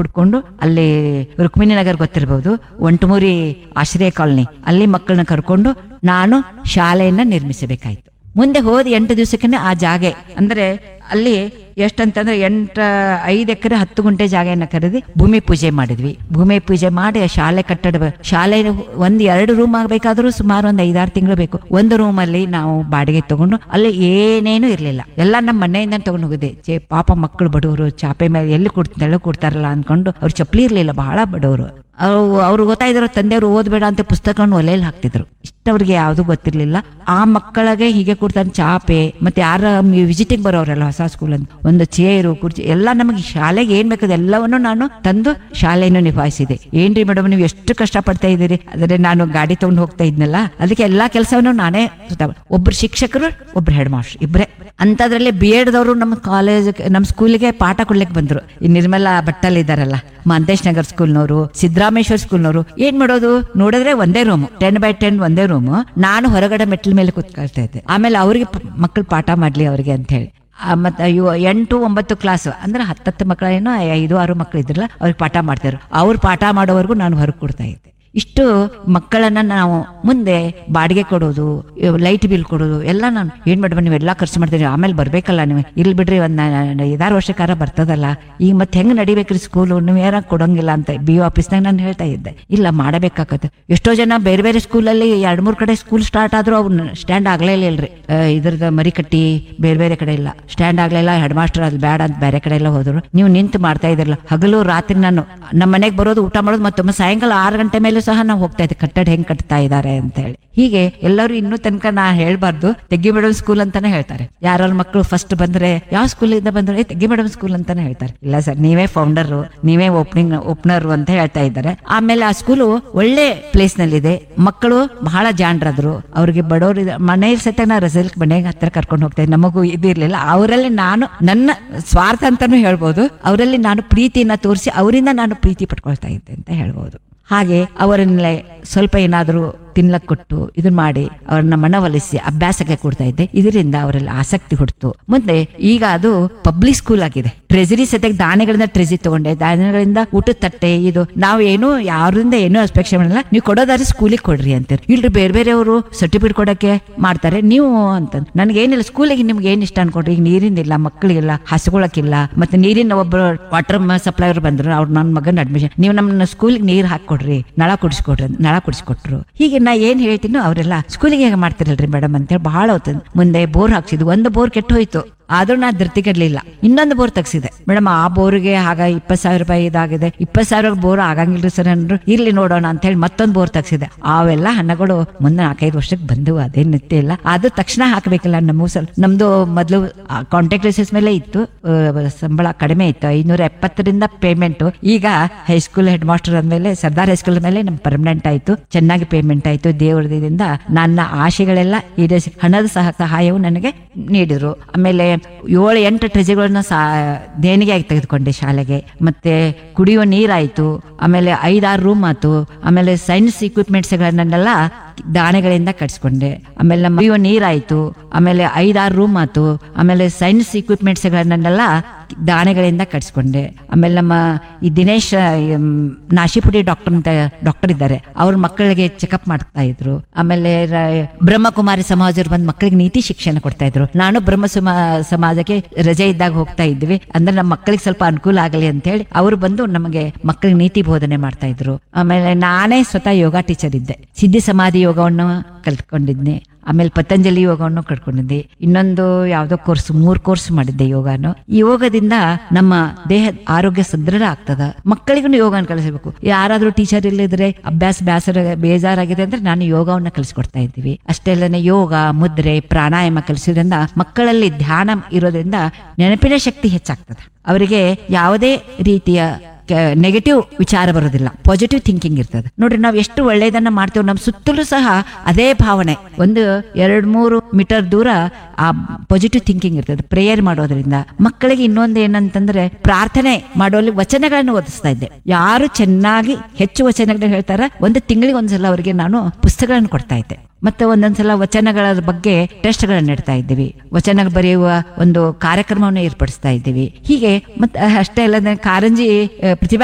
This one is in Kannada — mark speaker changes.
Speaker 1: ಹುಡ್ಕೊಂಡು ಅಲ್ಲಿ ರುಕ್ಮಿಣಿ ನಗರ್ ಗೊತ್ತಿರಬಹುದು ಒಂಟಮೂರಿ ಆಶ್ರಯ ಕಾಲನಿ ಅಲ್ಲಿ ಮಕ್ಕಳನ್ನ ಕರ್ಕೊಂಡು ನಾನು ಶಾಲೆಯನ್ನ ನಿರ್ಮಿಸಬೇಕಾಯ್ತು ಮುಂದೆ ಹೋದ ಎಂಟು ದಿವಸಕ್ಕೆ ಆ ಜಾಗೆ ಅಂದ್ರೆ ಅಲ್ಲಿ ಎಷ್ಟಂತಂದ್ರೆ ಎಂಟ ಐದು ಎಕರೆ ಹತ್ತು ಗುಂಟೆ ಜಾಗೆಯನ್ನ ಖರೀದಿ ಭೂಮಿ ಪೂಜೆ ಮಾಡಿದ್ವಿ ಭೂಮಿ ಪೂಜೆ ಮಾಡಿ ಆ ಶಾಲೆ ಕಟ್ಟಡ ಶಾಲೆ ಒಂದ್ ಎರಡು ರೂಮ್ ಆಗ್ಬೇಕಾದ್ರೂ ಸುಮಾರು ಒಂದ್ ಐದಾರು ತಿಂಗಳು ಬೇಕು ಒಂದು ರೂಮ್ ಅಲ್ಲಿ ನಾವು ಬಾಡಿಗೆ ತಗೊಂಡು ಅಲ್ಲಿ ಏನೇನು ಇರ್ಲಿಲ್ಲ ಎಲ್ಲ ನಮ್ಮ ಮನೆಯಿಂದ ತಗೊಂಡು ಹೋಗಿದೆ ಚೇ ಪಾಪ ಮಕ್ಕಳು ಬಡವರು ಚಾಪೆ ಮೇಲೆ ಎಲ್ಲಿ ಕೊಡ್ ನೆಳ ಕೊಡ್ತಾರಲ್ಲ ಅನ್ಕೊಂಡು ಅವ್ರು ಚಪ್ಪಲಿ ಇರ್ಲಿಲ್ಲ ಬಹಳ ಬಡವರು ಅವ್ರು ಅವ್ರು ಗೊತ್ತಾಯ್ದ್ರು ತಂದೆಯವರು ಓದ್ಬೇಡ ಅಂತ ಪುಸ್ತಕವನ್ನು ಒಲೆಯಲ್ಲಿ ಹಾಕ್ತಿದ್ರು ಇಷ್ಟವ್ರಿಗೆ ಯಾವ್ದು ಗೊತ್ತಿರ್ಲಿಲ್ಲ ಆ ಮಕ್ಕಳಿಗೆ ಹೀಗೆ ಕೊಡ್ತಾರೆ ಚಾಪೆ ಮತ್ತೆ ಯಾರ ವಿಸಿಟಿಂಗ್ ಬರೋರೆಲ್ಲ ಹೊಸ ಸ್ಕೂಲ್ ಅಂತ ಒಂದು ಚೇರು ಕುರ್ಚಿ ಎಲ್ಲ ನಮಗೆ ಶಾಲೆಗೆ ಏನ್ ಬೇಕಾದ ಎಲ್ಲವನ್ನು ನಾನು ತಂದು ಶಾಲೆಯನ್ನು ನಿಭಾಯಿಸಿದೆ ಏನ್ರಿ ಮೇಡಮ್ ನೀವು ಎಷ್ಟು ಕಷ್ಟ ಪಡ್ತಾ ಇದ್ದೀರಿ ಆದ್ರೆ ನಾನು ಗಾಡಿ ತಗೊಂಡು ಹೋಗ್ತಾ ಇದ್ನಲ್ಲ ಅದಕ್ಕೆ ಎಲ್ಲಾ ಕೆಲಸವನ್ನು ನಾನೇ ಸುತ್ತ ಒಬ್ರು ಶಿಕ್ಷಕರು ಒಬ್ರು ಹೆಡ್ ಮಾಸ್ಟರ್ ಇಬ್ರೆ ಅಂತದ್ರಲ್ಲಿ ಬಿ ಎಡ್ದವರು ನಮ್ಮ ಕಾಲೇಜ್ ನಮ್ಮ ಸ್ಕೂಲಿಗೆ ಪಾಠ ಕೊಡ್ಲಿಕ್ಕೆ ಬಂದ್ರು ಈ ನಿರ್ಮಲಾ ಭಟ್ಟಲ್ ಇದಾರಲ್ಲ ಮಾಂತೇಶ್ ನಗರ್ ಸ್ಕೂಲ್ನವರು ಸಿದ್ದರಾಮೇಶ್ವರ ಸ್ಕೂಲ್ನವರು ಏನ್ ಮಾಡೋದು ನೋಡಿದ್ರೆ ಒಂದೇ ರೂಮ್ ಟೆನ್ ಬೈ ಟೆನ್ ಒಂದೇ ರೂಮ್ ನಾನು ಹೊರಗಡೆ ಮೆಟ್ಲ ಮೇಲೆ ಕೂತ್ಕೊಳ್ತಾ ಇದ್ದೆ ಆಮೇಲೆ ಅವ್ರಿಗೆ ಮಕ್ಕಳು ಪಾಠ ಮಾಡ್ಲಿ ಅವ್ರಿಗೆ ಅಂತ ಹೇಳಿ ಆ, ಮತ್ತೆ ಇವು ಎಂಟು ಒಂಬತ್ತು ಕ್ಲಾಸ್ ಅಂದ್ರೆ ಹತ್ತತ್ತು ಮಕ್ಕಳೇನೋ ಐದು ಆರು ಮಕ್ಕಳು ಇದ್ರಲ್ಲ ಅವ್ರಿಗೆ ಪಾಠ ಮಾಡ್ತಾರೆ ಅವ್ರು ಪಾಠ ಮಾಡೋವರೆಗೂ ನಾನು ಹೊರಗೆ ಕೊಡ್ತಾ ಇದ್ದೆ ಇಷ್ಟು ಮಕ್ಕಳನ್ನ ನಾವು ಮುಂದೆ ಬಾಡಿಗೆ ಕೊಡೋದು ಲೈಟ್ ಬಿಲ್ ಕೊಡೋದು ಎಲ್ಲ ನಾನು ಏನ್ ಮಾಡ್ಬೇಕು ನೀವೆಲ್ಲ ಖರ್ಚು ಮಾಡ್ತೀರಿ ಆಮೇಲೆ ಬರ್ಬೇಕಲ್ಲ ನೀವು ಇಲ್ಲಿ ಬಿಡ್ರಿ ಒಂದ್ ನ- ಐದಾರು ವರ್ಷಕ್ಕಾರ ಬರ್ತದಲ್ಲ ಈಗ ಮತ್ತೆ ಹೆಂಗ್ ನಡಿಬೇಕ್ರಿ ಸ್ಕೂಲು ನೀವು ಯಾರ ಕೊಡಂಗಿಲ್ಲ ಅಂತ ಬಿ ಆಫೀಸ್ನಾಗ ನಾನು ಹೇಳ್ತಾ ಇದ್ದೆ ಇಲ್ಲ ಮಾಡಬೇಕಾಗತ್ತೆ ಎಷ್ಟೋ ಜನ ಬೇರೆ ಬೇರೆ ಸ್ಕೂಲಲ್ಲಿ ಎರಡ್ ಮೂರ್ ಕಡೆ ಸ್ಕೂಲ್ ಸ್ಟಾರ್ಟ್ ಆದ್ರೂ ಅವ್ನ ಸ್ಟ್ಯಾಂಡ್ ಆಗ್ಲೇ ಇಲ್ರಿ ಆ, ಇದ್ರದ ಮರಿಕಟ್ಟಿ ಬೇರೆ ಬೇರೆ ಕಡೆ ಇಲ್ಲ ಸ್ಟ್ಯಾಂಡ್ ಆಗ್ಲಿಲ್ಲ ಹೆಡ್ ಮಾಸ್ಟರ್ ಅದು ಬೇಡ ಅಂತ ಬೇರೆ ಕಡೆ ಎಲ್ಲ ಹೋದ್ರು ನೀವು ನಿಂತು ಮಾಡ್ತಾ ಇದ್ರಲ್ಲ ಹಗಲು ರಾತ್ರಿ ನಾನು ನಮ್ಮ ಮನೆಗೆ ಬರೋದು ಊಟ ಮಾಡೋದು ಮತ್ತೊಮ್ಮೆ ಸಾಯಂಕಾಲ ಆರು ಗಂಟೆ ಮೇಲೂ ಸಹ ನಾವು ಹೋಗ್ತಾ ಇದ್ದೆ ಕಟ್ಟಡ ಹೆಂಗ್ ಕಟ್ತಾ ಇದ್ದಾರೆ ಅಂತ ಹೇಳಿ ಹೀಗೆ ಎಲ್ಲರೂ ಇನ್ನೂ ತನಕ ನಾ ಹೇಳ್ಬಾರ್ದು ತೆಗ್ಗಿ ಮೇಡಮ್ ಸ್ಕೂಲ್ ಅಂತಾನೆ ಹೇಳ್ತಾರೆ ಯಾರ ಮಕ್ಕಳು ಫಸ್ಟ್ ಬಂದ್ರೆ ಯಾವ ಸ್ಕೂಲ್ ಇಂದ ಬಂದ್ರೆ "ಏ, ತೆಗ್ಗಿ ಮೇಡಮ್ ಸ್ಕೂಲ್ ಅಂತಾನೆ ಹೇಳ್ತಾರೆ ಇಲ್ಲ ಸರ್ ನೀವೇ ಫೌಂಡರ್ ನೀವೇ ಓಪನಿಂಗ್ ಓಪನರ್ ಅಂತ ಹೇಳ್ತಾ ಇದ್ದಾರೆ ಆಮೇಲೆ ಆ ಸ್ಕೂಲು ಒಳ್ಳೆ ಪ್ಲೇಸ್ ನಲ್ಲಿದೆ ಮಕ್ಕಳು ಬಹಳ ಜಾಣರಾದ್ರು ಅವ್ರಿಗೆ ಬಡವರು ಮನೆಯಲ್ಲಿ ಸತ್ಯ ನಾ ರಿಸಲ್ಟ್ ಮನೆಗೆ ಹತ್ರ ಕರ್ಕೊಂಡು ಹೋಗ್ತಾ ಇದ್ದೆ ನಮಗೂ ಇದಿರ್ಲಿಲ್ಲ ಅವರಲ್ಲಿ ನಾನು ನನ್ನ ಸ್ವಾರ್ಥ ಅಂತಾನು ಹೇಳ್ಬೋದು ಅವರಲ್ಲಿ ನಾನು ಪ್ರೀತಿಯನ್ನ ತೋರಿಸಿ ಅವರಿಂದ ನಾನು ಪ್ರೀತಿ ಪಡ್ಕೊಳ್ತಾ ಇದ್ದೆ ಅಂತ ಹೇಳ್ಬೋದು ಹಾಗೆ ಅವರನ್ನ ಸ್ವಲ್ಪ ಏನಾದರೂ ತಿನ್ಲಕ್ ಕೊಟ್ಟು ಇದನ್ನ ಮಾಡಿ ಅವ್ರನ್ನ ಮನವೊಲಿಸಿ ಅಭ್ಯಾಸಕ್ಕೆ ಕೊಡ್ತಾ ಇದ್ದೆ ಇದರಿಂದ ಅವರಲ್ಲಿ ಆಸಕ್ತಿ ಹುಡ್ತು ಮುಂದೆ ಈಗ ಅದು ಪಬ್ಲಿಕ್ ಸ್ಕೂಲ್ ಆಗಿದೆ ಟ್ರೆಜರಿ ಸದ್ಯಕ್ಕೆ ದಾನೆಗಳಿಂದ ಟ್ರೆಜರಿ ತಗೊಂಡೆ ದಾನೆಗಳಿಂದ ಊಟದ ತಟ್ಟೆ ಇದು ನಾವು ಏನು ಯಾರಿಂದ ಏನೂ ಅಪೇಕ್ಷೆ ಮಾಡಲ್ಲ ನೀವು ಕೊಡೋದಾದ್ರೆ ಸ್ಕೂಲಿಗೆ ಕೊಡ್ರಿ ಅಂತಾರೆ ಇಲ್ರಿ ಬೇರೆ ಬೇರೆಯವರು ಸರ್ಟಿಫಿಕೇಟ್ ಕೊಡಕ್ಕೆ ಮಾಡ್ತಾರೆ ನೀವು ಅಂತ ನನಗೇನಿಲ್ಲ ಸ್ಕೂಲಿಗೆ ನಿಮ್ಗೆ ಏನ್ ಇಷ್ಟ ಅನ್ಕೊಡ್ರಿ ಈಗ ನೀರಿಂದಿಲ್ಲ ಮಕ್ಕಳಿಗೆಲ್ಲ ಹಸುಗಳಕ್ಕಿಲ್ಲ ಮತ್ತೆ ನೀರಿನ ಒಬ್ಬರು ವಾಟರ್ ಸಪ್ಲೈಯರ್ ಬಂದ್ರು ಅವ್ರು ನನ್ನ ಮಗನ ಅಡ್ಮಿಷನ್ ನೀವು ನಮ್ಮ ಸ್ಕೂಲಿಗೆ ನೀರ್ ಹಾಕೊಡ್ರಿ ನಳ ಕುಡಿಸ್ಕೊಡ್ರಿ ಅಂತ ನಳ ಕುಡಿಸ್ಕೊಟ್ರು ಹೀಗೆ ನಾ ಏನ್ ಹೇಳ್ತೀನೋ ಅವರೆಲ್ಲ ಸ್ಕೂಲಿಗೆ ಹೇಗೆ ಮಾಡ್ತಿರಲ್ರಿ ಮೇಡಮ್ ಅಂತೇಳಿ ಬಹಳ ಹೊತ್ತು ಮುಂದೆ ಬೋರ್ ಹಾಕ್ಸಿದ್ವು ಒಂದು ಬೋರ್ ಕೆಟ್ಟು ಹೋಯ್ತು ಆದ್ರೂ ನಾ ಧೃತಿಗೆಡ್ಲಿಲ್ಲ ಇನ್ನೊಂದು ಬೋರ್ ತೆಗ್ಸಿದೆ ಮೇಡಮ್ ಆ ಬೋರ್ಗೆ ಆಗ ಇಪ್ಪತ್ ಸಾವಿರ ರೂಪಾಯಿ ಇದಾಗಿದೆ ಇಪ್ಪತ್ ಸಾವಿರ ಬೋರ್ ಆಗಂಗಿಲ್ರಿ ಸರ್ ಅಂದ್ರು ಇರ್ಲಿ ನೋಡೋಣ ಅಂತ ಹೇಳಿ ಮತ್ತೊಂದು ಬೋರ್ ತೆಗ್ಸಿದೆ ಅವೆಲ್ಲ ಹಣಗಳು ಮುಂದೆ ನಾಲ್ಕೈದು ವರ್ಷಕ್ಕೆ ಬಂದವು ಅದೇನ್ ನಿತ್ಯ ಇಲ್ಲ ಅದು ತಕ್ಷಣ ಹಾಕ್ಬೇಕಲ್ಲ ನಮ್ಮ ಸಲ ನಮ್ದು ಮೊದಲು ಕಾಂಟ್ಯಾಕ್ಟ್ ಬೇಸಿಸ್ ಮೇಲೆ ಇತ್ತು ಆ, ಸಂಬಳ ಕಡಿಮೆ ಇತ್ತು ಐನೂರ ಎಪ್ಪತ್ತರಿಂದ ಪೇಮೆಂಟ್ ಈಗ ಹೈಸ್ಕೂಲ್ ಹೆಡ್ ಮಾಸ್ಟರ್ ಅಂದ್ಮೇಲೆ ಸರ್ದಾರ್ ಹೈಸ್ಕೂಲ್ ಮೇಲೆ ನಮ್ ಪರ್ಮನೆಂಟ್ ಆಯ್ತು ಚೆನ್ನಾಗಿ ಪೇಮೆಂಟ್ ಆಯ್ತು ದೇವರದಿಂದ ನನ್ನ ಆಶೆಗಳೆಲ್ಲ ಈಡೇರಿಸಿ ಹಣದ ಸಹ ಸಹಾಯವು ನನಗೆ ನೀಡಿದ್ರು ಆಮೇಲೆ ಏಳು ಎಂಟು ಟ್ರೆಜರ್ಗಳನ್ನ ಸಾ ದೇಣಿಗೆಯಾಗಿ ತೆಗೆದುಕೊಂಡೆ ಶಾಲೆಗೆ ಮತ್ತೆ ಕುಡಿಯುವ ನೀರಾಯ್ತು ಆಮೇಲೆ ಐದಾರು ರೂಮ್ ಆಯ್ತು ಆಮೇಲೆ ಸೈನ್ಸ್ ಇಕ್ವಿಪ್ಮೆಂಟ್ಸ್ಗಳನ್ನೆಲ್ಲ ದಾನೆಗಳಿಂದ ಕಟ್ಸ್ಕೊಂಡೆ ಆಮೇಲೆ ನಮ್ಮ ಕುಡಿಯುವ ನೀರಾಯ್ತು ಆಮೇಲೆ ಐದಾರು ರೂಮ್ ಆಯ್ತು ಆಮೇಲೆ ಸೈನ್ಸ್ ಇಕ್ವಿಪ್ಮೆಂಟ್ಸ್ಗಳನ್ನೆಲ್ಲ ದಾನೆಗಳಿಂದ ಕಟ್ಸ್ಕೊಂಡೆ ಆಮೇಲೆ ನಮ್ಮ ಈ ದಿನೇಶ್ ಎಂ, ನಾಶಿಪುಡಿ ಡಾಕ್ಟರ್ ಅಂತ ಡಾಕ್ಟರ್ ಇದ್ದಾರೆ ಅವ್ರ ಮಕ್ಕಳಿಗೆ ಚೆಕಪ್ ಮಾಡ್ತಾ ಇದ್ರು ಆಮೇಲೆ ರ- ಬ್ರಹ್ಮಕುಮಾರಿ ಸಮಾಜರು ಬಂದ್ ಮಕ್ಕಳಿಗೆ ನೀತಿ ಶಿಕ್ಷಣ ಕೊಡ್ತಾ ಇದ್ರು ನಾನು ಬ್ರಹ್ಮ ಸಮ- ಸಮಾಜಕ್ಕೆ ರಜೆ ಇದ್ದಾಗ ಹೋಗ್ತಾ ಇದ್ವಿ ಅಂದ್ರೆ ನಮ್ಮ ಮಕ್ಕಳಿಗೆ ಸ್ವಲ್ಪ ಅನುಕೂಲ ಆಗಲಿ ಅಂತ ಹೇಳಿ ಅವರು ಬಂದು ನಮಗೆ ಮಕ್ಕಳಿಗೆ ನೀತಿ ಬೋಧನೆ ಮಾಡ್ತಾ ಇದ್ರು ಆಮೇಲೆ ನಾನೇ ಸ್ವತಃ ಯೋಗ ಟೀಚರ್ ಇದ್ದೆ ಸಿದ್ಧಿ ಸಮಾಧಿ ಯೋಗವನ್ನು ಕಲ್ತ್ಕೊಂಡಿದ್ದೆ ಆಮೇಲೆ ಪತಂಜಲಿ ಯೋಗವನ್ನು ಕಟ್ಕೊಂಡಿದ್ದೆ ಇನ್ನೊಂದು ಯಾವ್ದೋ ಕೋರ್ಸ್ ಮೂರ್ ಕೋರ್ಸ್ ಮಾಡಿದ್ದೆ ಯೋಗನು ಈ ಯೋಗದಿಂದ ನಮ್ಮ ದೇಹದ ಆರೋಗ್ಯ ಸದೃಢ ಆಗ್ತದ ಮಕ್ಕಳಿಗೂ ಯೋಗನ ಕಲಿಸಬೇಕು ಯಾರಾದ್ರೂ ಟೀಚರ್ ಇಲ್ಲದಿದ್ರೆ ಅಭ್ಯಾಸ ಬ್ಯಾಸರ ಬೇಜಾರಾಗಿದೆ ಅಂದ್ರೆ ನಾನು ಯೋಗವನ್ನ ಕಲಿಸ್ಕೊಡ್ತಾ ಇದ್ದೀವಿ ಅಷ್ಟೇ ಅಲ್ಲದೆ ಯೋಗ ಮುದ್ರೆ ಪ್ರಾಣಾಯಾಮ ಕಲಿಸೋದ್ರಿಂದ ಮಕ್ಕಳಲ್ಲಿ ಧ್ಯಾನ ಇರೋದ್ರಿಂದ ನೆನಪಿನ ಶಕ್ತಿ ಹೆಚ್ಚಾಗ್ತದೆ ಅವರಿಗೆ ಯಾವುದೇ ರೀತಿಯ ನೆಗೆಟಿವ್ ವಿಚಾರ ಬರೋದಿಲ್ಲ ಪಾಸಿಟಿವ್ ಥಿಂಕಿಂಗ್ ಇರ್ತದೆ ನೋಡ್ರಿ ನಾವು ಎಷ್ಟು ಒಳ್ಳೆಯದನ್ನ ಮಾಡ್ತೇವೆ ನಮ್ಮ ಸುತ್ತಲೂ ಸಹ ಅದೇ ಭಾವನೆ ಒಂದು ಎರಡ್ ಮೂರು ಮೀಟರ್ ದೂರ ಆ ಪಾಸಿಟಿವ್ ಥಿಂಕಿಂಗ್ ಇರ್ತದೆ ಪ್ರೇಯರ್ ಮಾಡೋದ್ರಿಂದ ಮಕ್ಕಳಿಗೆ ಇನ್ನೊಂದು ಏನಂತಂದ್ರೆ ಪ್ರಾರ್ಥನೆ ಮಾಡುವಲ್ಲಿ ವಚನಗಳನ್ನು ಓದಿಸ್ತಾ ಇದ್ದೆ ಯಾರು ಚೆನ್ನಾಗಿ ಹೆಚ್ಚು ವಚನಗಳನ್ನ ಹೇಳ್ತಾರ ಒಂದು ತಿಂಗಳಿಗೆ ಒಂದ್ಸಲ ಅವರಿಗೆ ನಾನು ಪುಸ್ತಕಗಳನ್ನು ಕೊಡ್ತಾ ಇದ್ದೆ ಮತ್ತೆ ಒಂದೊಂದ್ಸಲ ವಚನಗಳ ಬಗ್ಗೆ ಟೆಸ್ಟ್ಗಳನ್ನು ನೀಡ್ತಾ ಇದ್ದೀವಿ ವಚನ ಬರೆಯುವ ಒಂದು ಕಾರ್ಯಕ್ರಮವನ್ನು ಏರ್ಪಡಿಸ್ತಾ ಇದ್ದೀವಿ ಹೀಗೆ ಮತ್ತೆ ಅಷ್ಟೇ ಅಲ್ಲದೆ ಕಾರಂಜಿ ಆ, ಪ್ರತಿಭಾ